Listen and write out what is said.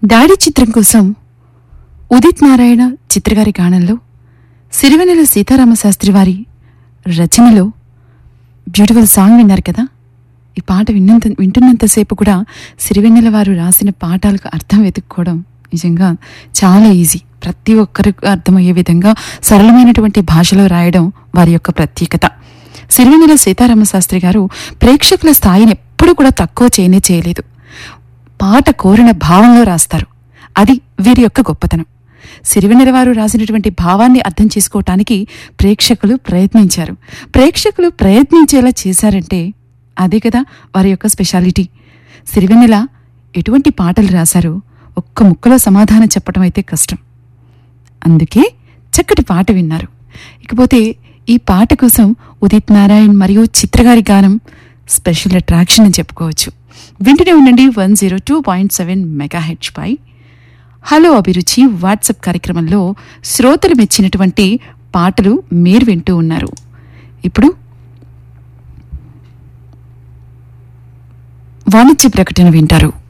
daddy చిత్రం కోసం ఉదిత్ నారాయణ చిత్రగారి గానంలో సిరివెన్నెల సీతారామశాస్త్రి వారి రచనలో బ్యూటిఫుల్ సాంగ్ విన్నారు కదా ఈ పాట విన్నంత వింటున్నంతసేపు కూడా సిరివెన్నెల వారు రాసిన పాఠాలకు అర్థం వెతుక్కోవడం నిజంగా చాలా ఈజీ ప్రతి ఒక్కరికి అర్థమయ్యే విధంగా సరళమైనటువంటి భాషలో రాయడం వారి యొక్క ప్రత్యేకత సిరివెన్నెల సీతారామశాస్త్రి గారు ప్రేక్షకుల స్థాయిని ఎప్పుడూ కూడా తక్కువ చేయనే చేయలేదు పాట కోరిన భావంలో రాస్తారు అది వీరి యొక్క గొప్పతనం సిరివెన్నెల వారు రాసినటువంటి భావాన్ని అర్థం చేసుకోవటానికి ప్రేక్షకులు ప్రయత్నించారు ప్రేక్షకులు ప్రయత్నించేలా చేశారంటే అదే కదా వారి యొక్క స్పెషాలిటీ సిరివెన్నెల ఎటువంటి పాటలు రాశారో ఒక్క ముక్కలో సమాధానం చెప్పడం అయితే కష్టం అందుకే చక్కటి పాట విన్నారు ఇకపోతే ఈ పాట కోసం ఉదిత్ నారాయణ్ మరియు చిత్రగారి గానం స్పెషల్ అట్రాక్షన్ అని చెప్పుకోవచ్చు వింటూనే ఉండండి one zero two point seven Mega హెచ్ పై హలో అభిరుచి వాట్సాప్ కార్యక్రమంలో శ్రోతలు మెచ్చినటువంటి పాటలు మీరు వింటూ ఉన్నారు ఇప్పుడు వాణిజ్య ప్రకటన వింటారు